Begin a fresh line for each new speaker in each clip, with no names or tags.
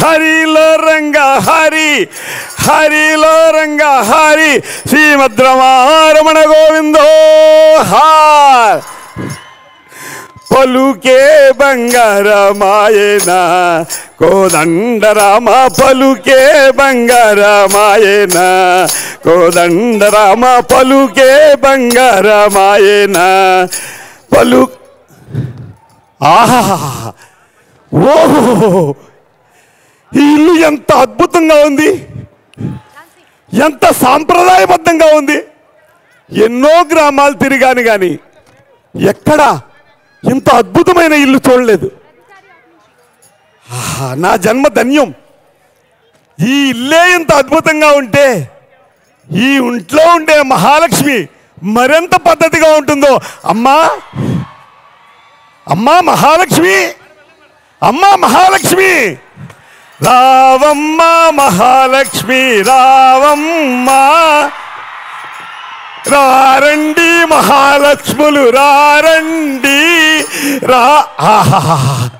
హరిలో రంగ హరి హరిలో రంగ హరి శ్రీమద్రమారమణ గోవిందో హార్ పలుకే బంగారమాయన కోదండరామ పలుకే బంగారమాయన కోదండరామ పలుకే బంగారమాయన పలు ఆహా ఓహో ఈ ఇల్లు ఎంత అద్భుతంగా ఉంది ఎంత సాంప్రదాయబద్ధంగా ఉంది ఎన్నో గ్రామాలు తిరిగాను కానీ ఎక్కడా ఇంత అద్భుతమైన ఇల్లు చూడలేదు ఆహా, నా జన్మ ధన్యం ఈ ఇల్లే ఇంత అద్భుతంగా ఉంటే ఈ ఇంట్లో ఉండే మహాలక్ష్మి మరింత పద్ధతిగా ఉంటుందో అమ్మా అమ్మా మహాలక్ష్మి అమ్మా మహాలక్ష్మి రావమ్మ మహాలక్ష్మి రావమ్మ రారండి మహాలక్ష్ములు రారండి రా ఆహాహా.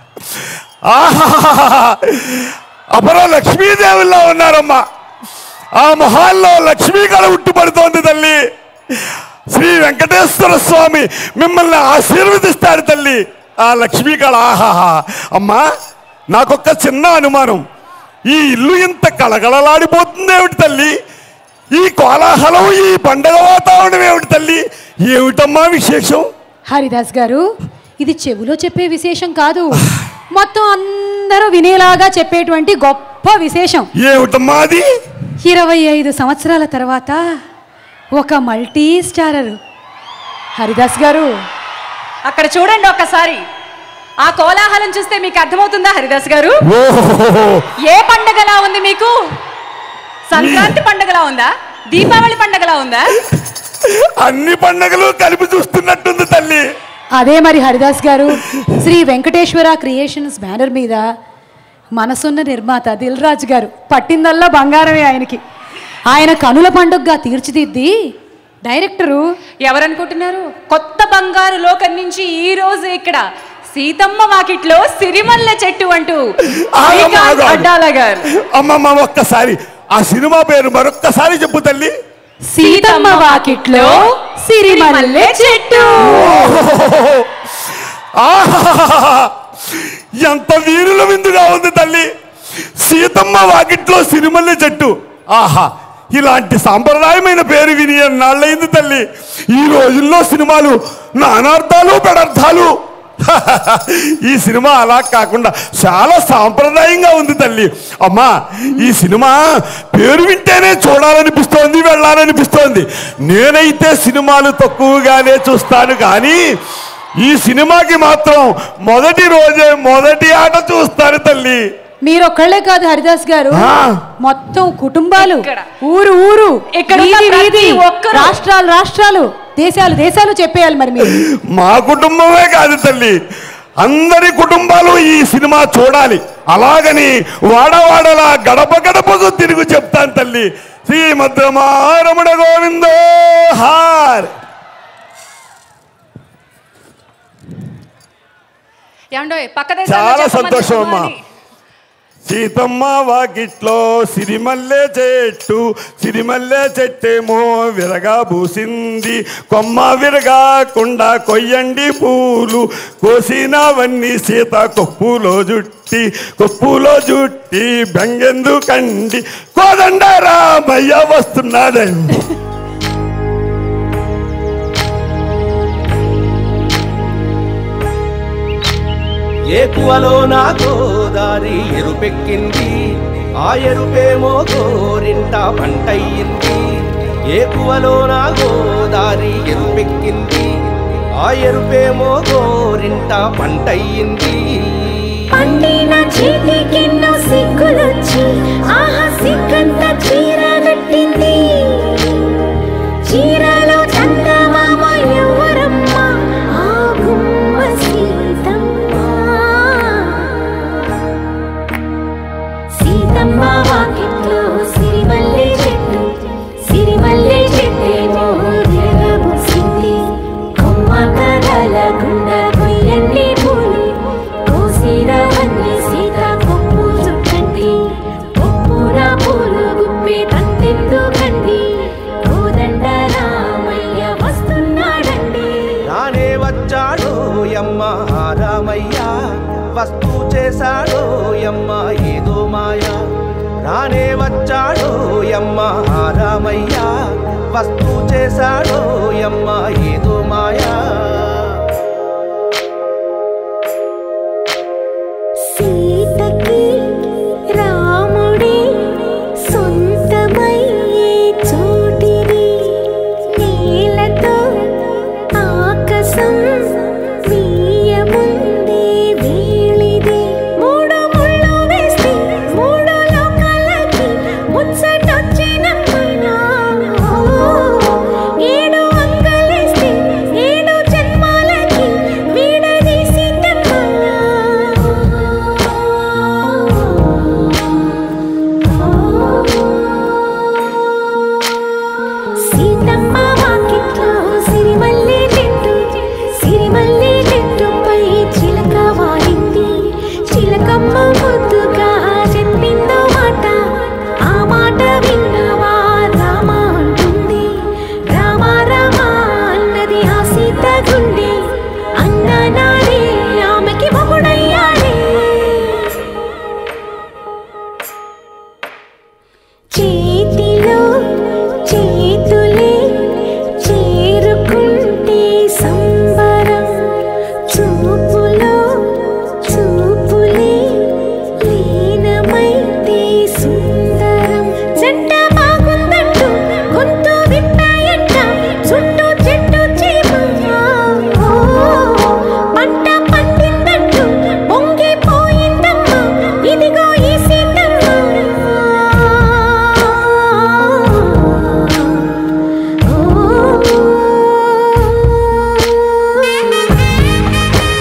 ఆహాహా. అపర లక్ష్మీదేవుల్లా ఉన్నారమ్మా ఆ మొహాల్లో లక్ష్మీ కళ ఉట్టుపడుతోంది తల్లి శ్రీ వెంకటేశ్వర స్వామి మిమ్మల్ని ఆశీర్వదిస్తాడు తల్లి ఆ లక్ష్మీ కళ ఆహాహా అమ్మా నాకొక్క చిన్న అనుమానం ఈ ఇల్లు ఇంత కళకళలాడిపోతుంది ఏమిటి తల్లి ఈ కోలాహలం ఈ పండగ వాతావరణం ఏమిటి తల్లి ఏమిటమ్మా విశేషం
హరిదాస్ గారు ఇది చెవిలో చెప్పే విశేషం కాదు మొత్తం అందరూ వినేలాగా చెప్పేటువంటి గొప్ప విశేషం
ఏమిటమ్మా అది
ఇరవై ఐదు సంవత్సరాల తర్వాత ఒక మల్టీ స్టారర్ హరిదాస్ గారు
అక్కడ చూడండి ఒక్కసారి ఆ కోలాహలం చూస్తే మీకు అర్థమవుతుందా హరిదాస్ గారు
ఓహో
ఏ పండగలా ఉంది మీకు సంక్రాంతి పండగలా ఉందా దీపావళి పండగలా ఉందా
అన్ని పండగలు కలిపి చూస్తున్నట్టుంది తల్లి
అదే మరి హరిదాస్ గారు శ్రీ వెంకటేశ్వర క్రియేషన్స్ బ్యానర్ మీద మనసున్న నిర్మాత దిల్ రాజు గారు పట్టిందల్లా బంగారమే ఆయనకి ఆయన కనుల పండుగగా తీర్చిదిద్ది డైరెక్టరు
ఎవరనుకుంటున్నారు కొత్త బంగారు లోకం నుంచి ఈ రోజు ఇక్కడ సీతమ్మ వాకిట్లో సిరిమల్ల చెట్టు అంటూ
ఆగు,
శ్రీకాంత్
ఆగు, ఆగు.
అడ్డాల గారు
అమ్మమ్మ ఒక్కసారి ఆ సినిమా పేరు మరొక్కసారి చెప్పు తల్లి
సీతమ్మ వాకిట్లో సిరిమల్లె చెట్టు
ఓహో! ఆహాహాహా! ఎంత వీరుల విందుగా ఉంది తల్లి సీతమ్మ వాకిట్లో సిరిమల్లె చెట్టు ఆహా ఇలాంటి సాంప్రదాయమైన పేరు విని ఎన్నాళ్ళయింది తల్లి ఈ రోజుల్లో సినిమాలు నానార్థాలు పెడర్థాలు ఈ సినిమా అలా కాకుండా చాలా సాంప్రదాయంగా ఉంది తల్లి అమ్మా ఈ సినిమా పేరు వింటేనే చూడాలనిపిస్తోంది వెళ్ళాలనిపిస్తోంది నేనైతే సినిమాలు తక్కువగానే చూస్తాను కానీ ఈ సినిమాకి మాత్రం మొదటి రోజే మొదటి ఆట చూస్తాను తల్లి
మీరొక్కళ్ళే కాదు హరిదాస్ గారు
ఆ.
మొత్తం కుటుంబాలు
ఇక్కడ.
ఊరు ఊరు
ఇక్కడ ఉన్న
వీధి
ప్రతి
వీధి,
ఒక్కరు.
రాష్ట్రాలు రాష్ట్రాలు దేశాలు దేశాలు చెప్పేయాలి మరి మీరు
మా కుటుంబమే కాదు తల్లి అందరి కుటుంబాలు ఈ సినిమా చూడాలి అలాగని వాడవాడలా గడప గడపకు తిరుగు చెప్తాను తల్లి శ్రీమద్రమారమణ గోవిందో హార్
ఏమండో పక్క దేశాల్లో
చాలా
చెప్పమని
సంతోషం అమ్మా.
చెప్పమని.
సీతమ్మ వాకిట్లో సిరిమల్లె చెట్టు సిరిమల్లె చెట్టేమో విరగా పూసింది కొమ్మ విరగాకుండా కొయ్యండి పూలు కోసినవన్నీ సీత కొప్పులో జుట్టి కొప్పులో జుట్టి బెంగెందు కండి కోదండ రామయ్య వస్తున్నాడండి
ఏకువలో నా గోదారి ఎరుపెక్కింది ఆ ఎరుపేమో గోరింట పంటయ్యింది ఏకువలో నా గోదారి ఎరుపెక్కింది ఆ ఎరుపేమో గోరింట పంటయ్యింది
పండిన చేతికెన్నో సిగ్గులొచ్చి ఆహా సిగ్గంత చీర కట్టింది చీరలో చందమామ ఎవరమ్మ ఆ గుమ్మ సీతమ్మ సీతమ్మ వాకిట్లో సిరిమల్లె చెట్టు సిరిమల్లె చెట్టేమో ఎరబూసింది కొమ్మ కదలకుండా కొయ్యండి పూలు కోసిరవన్నీ సీత కొప్పు చుట్టండి
వస్తూ చేశాడో యమ్మ ఏదో మాయా రానే వచ్చాడో యమ్మ ఆ రామయ్య వస్తూ చేశాడో యమ్మ ఏదో మాయా
సీతకి రాముడే సొంతమయ్యే చోటిది నేలతో ఆకాశం వీయముందే వేళిది మూడు ముళ్ళు వేస్తే మూడు లోకాలకి ముచ్చటొచ్చినమ్మా ఏడు అంగలేస్తే ఏడు జన్మాలకి సీతమ్మ వాకిట్లో సిరిమల్లె చెట్టు సిరిమల్లె చెట్టుపై చిలక వాలింది చిలకమ్మ ముద్దుగా చెప్పిందో మాట ఆ మాట విన్నవా రామ అంటుంది రామ రామ అన్నది ఆ సీత గుండె అన్ననాడే ఆమెకి మొగుడయ్యాడే చేతిలో చేతులే చేరుకుంటే సంబరం చూపులో చూపులే లీనమైతే సుందరం జంట బాగుందంటూ గొంతు విప్పాయంట చుట్టూ చెట్టు చీమ పంట పండిందంటూ పొంగిపోయిందమ్మా ఇదిగో ఈ సీతమ్మ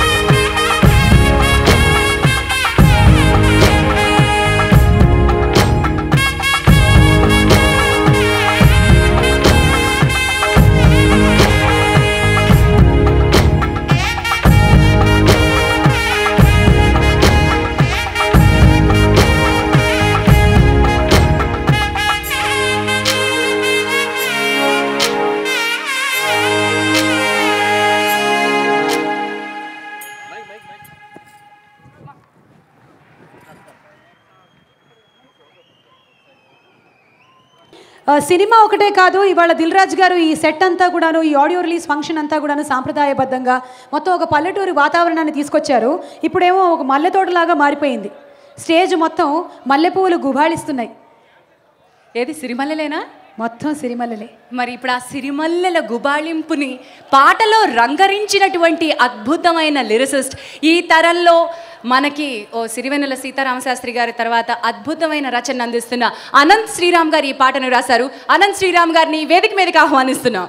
ఆ, సినిమా ఒకటే కాదు ఇవాళ దిల్ రాజు గారు ఈ సెట్ అంతా కూడాను ఈ ఆడియో రిలీజ్ ఫంక్షన్ అంతా కూడాను సాంప్రదాయబద్ధంగా మొత్తం ఒక పల్లెటూరి వాతావరణాన్ని తీసుకొచ్చారు ఇప్పుడేమో ఒక మల్లె తోటలాగా మారిపోయింది స్టేజ్ మొత్తం మల్లెపూలు గుబాళిస్తున్నాయి
ఏది సిరిమల్లెలేనా
మొత్తం సిరిమల్లెలే
మరి ఇప్పుడు ఆ సిరిమల్లెల గుబాళింపుని పాటలో రంగరించినటువంటి అద్భుతమైన లిరిసిస్ట్ ఈ తరంలో మనకి ఓ సిరివెన్నెల సీతారామశాస్త్రి గారి తర్వాత అద్భుతమైన రచన అందిస్తున్న అనంత్ శ్రీరామ్ గారు ఈ పాటను రాశారు అనంత్ శ్రీరామ్ గారిని వేదిక మీదకి ఆహ్వానిస్తున్నాం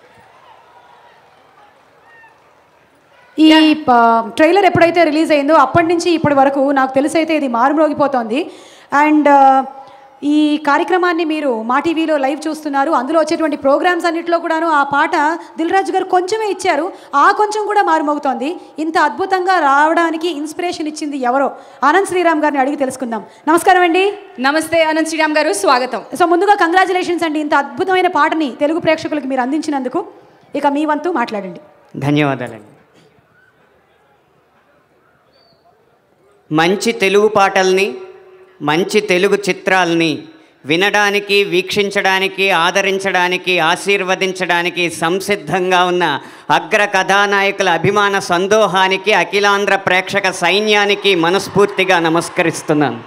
ఈ ప- ట్రైలర్ ఎప్పుడైతే రిలీజ్ అయిందో అప్పటి నుంచి ఇప్పటి వరకు నాకు తెలిసి అయితే ఇది మారుమ్రోగిపోతోంది అండ్ ఈ కార్యక్రమాన్ని మీరు మా టీవీలో లైవ్ చూస్తున్నారు అందులో వచ్చేటువంటి ప్రోగ్రామ్స్ అన్నింటిలో కూడాను ఆ పాట దిల్ రాజు గారు కొంచెమే ఇచ్చారు ఆ కొంచెం కూడా మారుమోగుతోంది ఇంత అద్భుతంగా రావడానికి ఇన్స్పిరేషన్ ఇచ్చింది ఎవరో ఆనంద్ శ్రీరామ్ గారిని అడిగి తెలుసుకుందాం నమస్కారం అండి
నమస్తే అనంత్ శ్రీరామ్ గారు స్వాగతం
సో ముందుగా కంగ్రాచులేషన్స్ అండి ఇంత అద్భుతమైన పాటని తెలుగు ప్రేక్షకులకు మీరు అందించినందుకు ఇక మీ వంతు మాట్లాడండి
ధన్యవాదాలండి మంచి తెలుగు పాటల్ని మంచి తెలుగు చిత్రాల్ని వినడానికి వీక్షించడానికి ఆదరించడానికి ఆశీర్వదించడానికి సంసిద్ధంగా ఉన్న అగ్ర కథానాయకుల అభిమాన సందోహానికి అఖిలాంధ్ర ప్రేక్షక సైన్యానికి మనస్ఫూర్తిగా నమస్కరిస్తున్నాను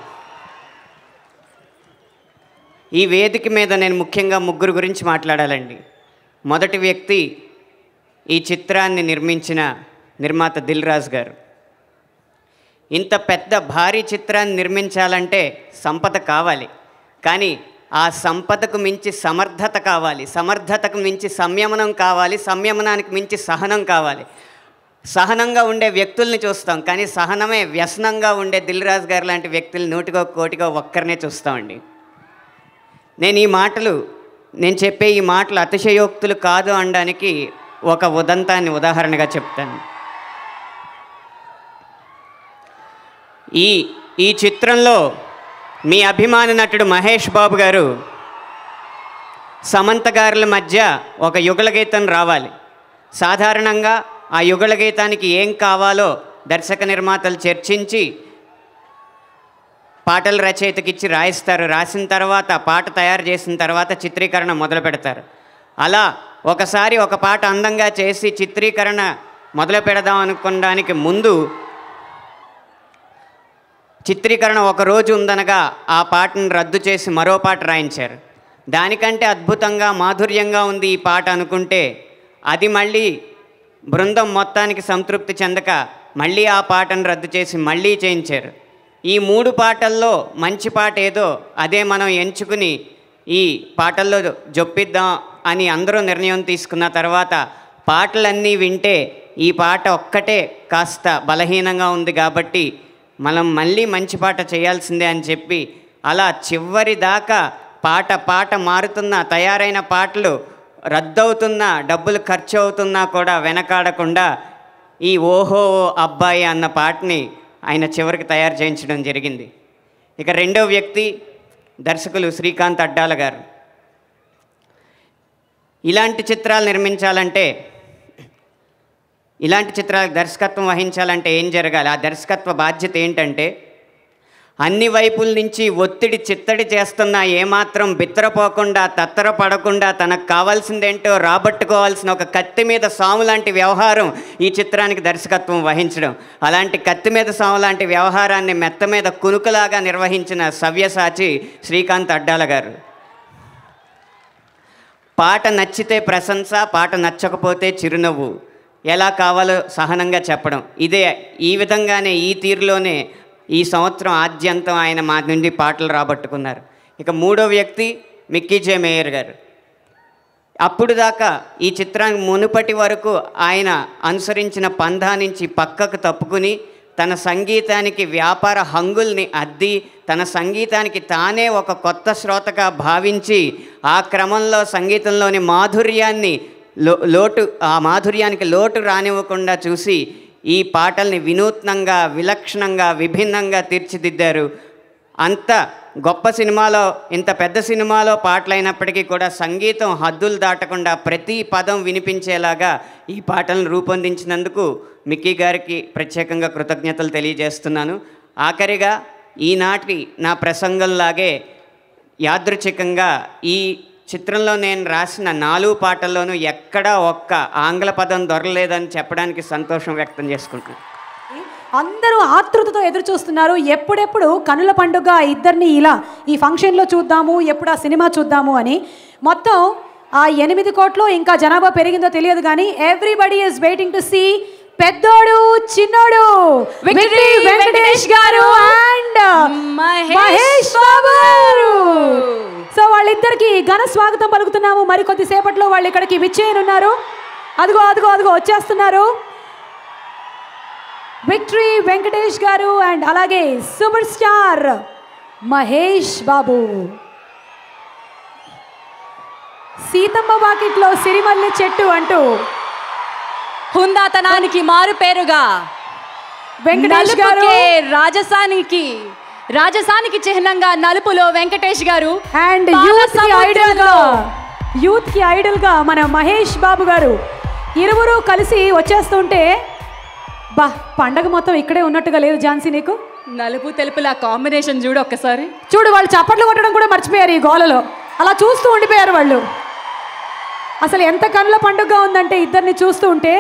ఈ వేదిక మీద నేను ముఖ్యంగా ముగ్గురు గురించి మాట్లాడాలండి మొదటి వ్యక్తి ఈ చిత్రాన్ని నిర్మించిన నిర్మాత దిల్ రాజు గారు ఇంత పెద్ద భారీ చిత్రాన్ని నిర్మించాలంటే సంపద కావాలి కానీ ఆ సంపదకు మించి సమర్థత కావాలి సమర్థతకు మించి సంయమనం కావాలి సంయమనానికి మించి సహనం కావాలి సహనంగా ఉండే వ్యక్తుల్ని చూస్తాం కానీ సహనమే వ్యసనంగా ఉండే దిల్ రాజు గారు లాంటి వ్యక్తులు నూటికో కోటికో ఒక్కరినే చూస్తామండి నేను ఈ మాటలు నేను చెప్పే ఈ మాటలు అతిశయోక్తులు కాదు అనడానికి ఒక ఉదంతాన్ని ఉదాహరణగా చెప్తాను ఈ ఈ చిత్రంలో మీ అభిమాన నటుడు మహేష్ బాబు గారు సమంత గారుల మధ్య ఒక యుగల గీతం రావాలి సాధారణంగా ఆ యుగల గీతానికి ఏం కావాలో దర్శక నిర్మాతలు చర్చించి పాటల రచయితకి ఇచ్చి రాయిస్తారు రాసిన తర్వాత పాట తయారు చేసిన తర్వాత చిత్రీకరణ మొదలు పెడతారు అలా ఒకసారి ఒక పాట అందంగా చేసి చిత్రీకరణ మొదలు పెడదాం అనుకోవడానికి ముందు చిత్రీకరణ ఒక రోజు ఉందనగా ఆ పాటను రద్దు చేసి మరో పాట రాయించారు దానికంటే అద్భుతంగా మాధుర్యంగా ఉంది ఈ పాట అనుకుంటే అది మళ్ళీ బృందం మొత్తానికి సంతృప్తి చెందక మళ్ళీ ఆ పాటను రద్దు చేసి మళ్ళీ చేయించారు ఈ మూడు పాటల్లో మంచి పాట ఏదో అదే మనం ఎంచుకుని ఈ పాటల్లో జొప్పిద్దాం అని అందరూ నిర్ణయం తీసుకున్న తర్వాత పాటలన్నీ వింటే ఈ పాట ఒక్కటే కాస్త బలహీనంగా ఉంది కాబట్టి మనం మళ్ళీ మంచి పాట చేయాల్సిందే అని చెప్పి అలా చివరి దాకా పాట పాట మారుతున్న తయారైన పాటలు రద్దవుతున్నా డబ్బులు ఖర్చు అవుతున్నా కూడా వెనకాడకుండా ఈ ఓహో ఓ అబ్బాయి అన్న పాటని ఆయన చివరికి తయారు చేయించడం జరిగింది ఇక రెండో వ్యక్తి దర్శకులు శ్రీకాంత్ అడ్డాల గారు ఇలాంటి చిత్రాలు నిర్మించాలంటే ఇలాంటి చిత్రాలకు దర్శకత్వం వహించాలంటే ఏం జరగాలి ఆ దర్శకత్వ బాధ్యత ఏంటంటే అన్ని వైపుల నుంచి ఒత్తిడి చిత్తడి చేస్తున్నా ఏమాత్రం బిత్తరపోకుండా తత్తర పడకుండా తనకు కావాల్సిందేంటో రాబట్టుకోవాల్సిన ఒక కత్తి మీద సాము లాంటి వ్యవహారం ఈ చిత్రానికి దర్శకత్వం వహించడం అలాంటి కత్తి మీద సాము లాంటి వ్యవహారాన్ని మెత్త మీద కునుకులాగా నిర్వహించిన సవ్యసాచి శ్రీకాంత్ అడ్డాల గారు పాట నచ్చితే ప్రశంస పాట నచ్చకపోతే చిరునవ్వు ఎలా కావాలో సహనంగా చెప్పడం ఇదే ఈ విధంగానే ఈ తీరులోనే ఈ సంవత్సరం ఆద్యంతం ఆయన మా నుండి పాటలు రాబట్టుకున్నారు ఇక మూడో వ్యక్తి మిక్కీ జే మేయర్ గారు అప్పుడు దాకా ఈ చిత్రానికి మునుపటి వరకు ఆయన అనుసరించిన పంధా నుంచి పక్కకు తప్పుకుని తన సంగీతానికి వ్యాపార హంగుల్ని అద్ది తన సంగీతానికి తానే ఒక కొత్త శ్రోతగా భావించి ఆ క్రమంలో సంగీతంలోని మాధుర్యాన్ని లో లోటు ఆ మాధుర్యానికి లోటు రానివ్వకుండా చూసి ఈ పాటల్ని వినూత్నంగా విలక్షణంగా విభిన్నంగా తీర్చిదిద్దారు అంత గొప్ప సినిమాలో ఇంత పెద్ద సినిమాలో పాటలైనప్పటికీ కూడా సంగీతం హద్దులు దాటకుండా ప్రతి పదం వినిపించేలాగా ఈ పాటలను రూపొందించినందుకు మిక్కీ గారికి ప్రత్యేకంగా కృతజ్ఞతలు తెలియజేస్తున్నాను ఆఖరిగా ఈనాటి నా ప్రసంగంలాగే యాదృచ్ఛికంగా ఈ చిత్రంలో నేను రాసిన నాలుగు పాటల్లోనూ ఎక్కడా ఒక్క ఆంగ్ల పదం దొరలేదని చెప్పడానికి సంతోషం వ్యక్తం చేసుకుంటున్నాను
అందరూ ఆతృతతో ఎదురు చూస్తున్నారు ఎప్పుడెప్పుడు కనుల పండుగ ఆ ఇద్దరిని ఇలా ఈ ఫంక్షన్లో చూద్దాము ఎప్పుడు ఆ సినిమా చూద్దాము అని మొత్తం ఆ ఎనిమిది కోట్లు ఇంకా జనాభా పెరిగిందో తెలియదు కానీ everybody is waiting to see పెద్దోడు చిన్నోడు
Victory
వెంకటేష్ గారు అండ్
మహేష్
మహేష్ బాబు గారు సో వాళ్ళిద్దరికి ఘన స్వాగతం పలుకుతున్నాము మరి కొద్దిసేపట్లో వాళ్ళు ఇక్కడికి విచ్చేయనున్నారు అదిగో అదిగో అదిగో వచ్చేస్తున్నారు విక్టరీ వెంకటేష్ గారు అండ్ అలాగే సూపర్ స్టార్ మహేష్ బాబు సీతమ్మ వాకిట్లో సిరిమల్లి చెట్టు అంటూ
హుందాతనానికి మారు పేరుగా
వెంకటేష్ గారు
నలుపుకే రాజసానికి రాజసానికి చిహ్నంగా నలుపులో వెంకటేష్ గారు
అండ్
పాల
యూత్ కి ఐడల్ గా
సముద్రంలో
యూత్ కి ఐడల్ గా మన మహేష్ బాబు గారు ఇరువురు కలిసి వచ్చేస్తుంటే బా పండగ మొత్తం ఇక్కడే ఉన్నట్టుగా లేదు ఝాన్సీ నీకు
నలుపు తెలుపుల కాంబినేషన్ చూడు ఒక్కసారి
చూడు వాళ్ళు చప్పట్లు కొట్టడం కూడా మర్చిపోయారు ఈ గోలలో అలా చూస్తూ ఉండిపోయారు వాళ్ళు అసలు ఎంత కనుల పండుగగా ఉందంటే ఇద్దరిని చూస్తూ ఉంటే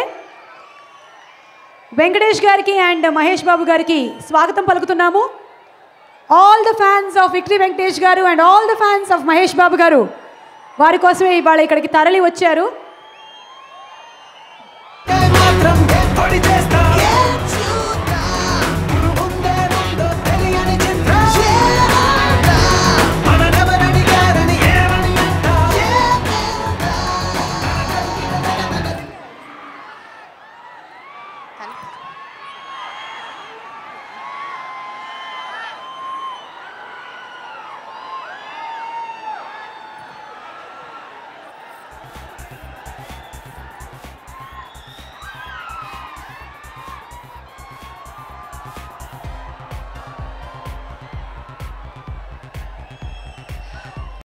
వెంకటేష్ గారికి అండ్ మహేష్ బాబు గారికి స్వాగతం పలుకుతున్నాము all the fans of victory Venkatesh గారు and all the fans of Mahesh Babu గారు వారి కోసమే ఇవాళ ఇక్కడికి తరలి వచ్చారు
మాత్రం ఏర్పడి చేస్తా